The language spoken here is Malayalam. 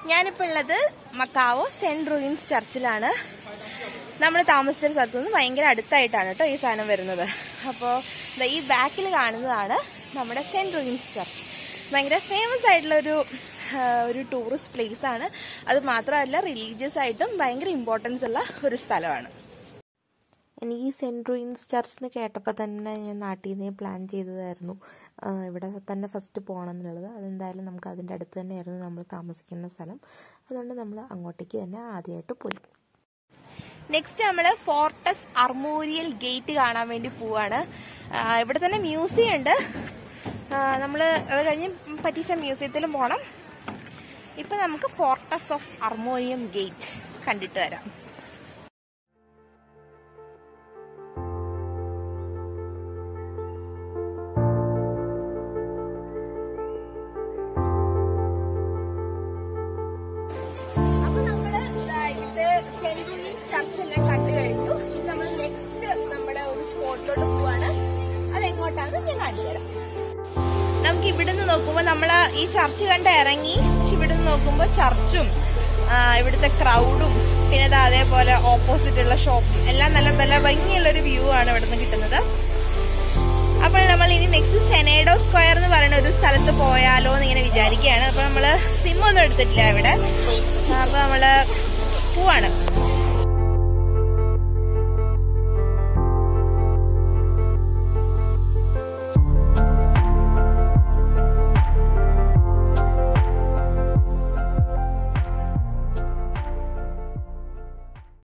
ഞാനിപ്പോൾ ഉള്ളത് മക്കാവോ സെന്റ് റൂയിൻസ് ചർച്ചിലാണ് നമ്മൾ താമസിച്ച സ്ഥലത്തു നിന്ന് ഭയങ്കര അടുത്തായിട്ടാണ് കേട്ടോ ഈ സാധനം വരുന്നത് അപ്പോൾ ഈ ബാക്കിൽ കാണുന്നതാണ് നമ്മുടെ സെന്റ് റൂയിൻസ് ചർച്ച് ഭയങ്കര ഫേമസ് ആയിട്ടുള്ള ഒരു ആ, ഒരു ടൂറിസ്റ്റ് പ്ലേസ് ആണ് അത് മാത്രമല്ല റിലീജിയസ് ആയിട്ടും ഭയങ്കര ഇമ്പോർട്ടൻസ് ഉള്ള ഒരു സ്ഥലമാണ് എനിക്ക് ഈ സെൻറ്റ് റൂയിൻസ് ചർച്ച് എന്ന് കേട്ടപ്പോൾ തന്നെ ഞാൻ നാട്ടിൽ നിന്ന് പ്ലാൻ ചെയ്തതായിരുന്നു ആ, ഇവിടെ തന്നെ ഫസ്റ്റ് പോകണം എന്നുള്ളത് അതെന്തായാലും നമുക്ക് അതിൻ്റെ അടുത്ത് തന്നെയായിരുന്നു നമ്മൾ താമസിക്കുന്ന സ്ഥലം അതുകൊണ്ട് നമ്മൾ അങ്ങോട്ടേക്ക് തന്നെ ആദ്യമായിട്ട് പോയി നെക്സ്റ്റ് നമ്മൾ ഫോർട്ടസ് അർമോരിയൽ ഗേറ്റ് കാണാൻ വേണ്ടി പോവാണ് ആ, ഇവിടെ തന്നെ മ്യൂസിയം ഉണ്ട് നമ്മൾ അത് കഴിഞ്ഞ് പറ്റീച്ച മ്യൂസിയത്തിലും പോകണം ഇപ്പൊ നമുക്ക് ഫോർട്ടസ് ഓഫ് അർമോനിയം ഗേറ്റ് കണ്ടിട്ട് വരാം അപ്പൊ നമ്മള് ദാ ഇത് സെന്റ് ലൂയിസ് ചർച്ച് എല്ലാം കണ്ടു കഴിഞ്ഞു ഇനി നമ്മൾ നെക്സ്റ്റ് നമ്മുടെ ഒരു സ്പോട്ടിലോട്ട് പോവാണ് അതെങ്ങോട്ടാണെന്ന് ഞാൻ കാണിച്ചു തരാം നമുക്ക് ഇവിടുന്ന് നോക്കുമ്പോ നമ്മള് ഈ ചർച്ച് കണ്ട് ഇറങ്ങി പക്ഷെ ഇവിടുന്ന് നോക്കുമ്പോ ചർച്ചും ആ, ഇവിടുത്തെ ക്രൗഡും പിന്നെ ദാ അതേപോലെ ഓപ്പോസിറ്റ് ഉള്ള ഷോപ്പും എല്ലാം നല്ല നല്ല ഭംഗിയുള്ള ഒരു വ്യൂ ആണ് ഇവിടുന്ന് കിട്ടുന്നത് അപ്പോൾ നമ്മൾ ഇനി നെക്സ്റ്റ് സെനേഡോ സ്ക്വയർ എന്ന് പറയുന്ന ഒരു സ്ഥലത്ത് പോയാലോ എന്ന് ഇങ്ങനെ വിചാരിക്കുകയാണ് അപ്പൊ നമ്മള് സിം ഒന്നും എടുത്തിട്ടില്ല ഇവിടെ അപ്പൊ നമ്മള് പോവാണ്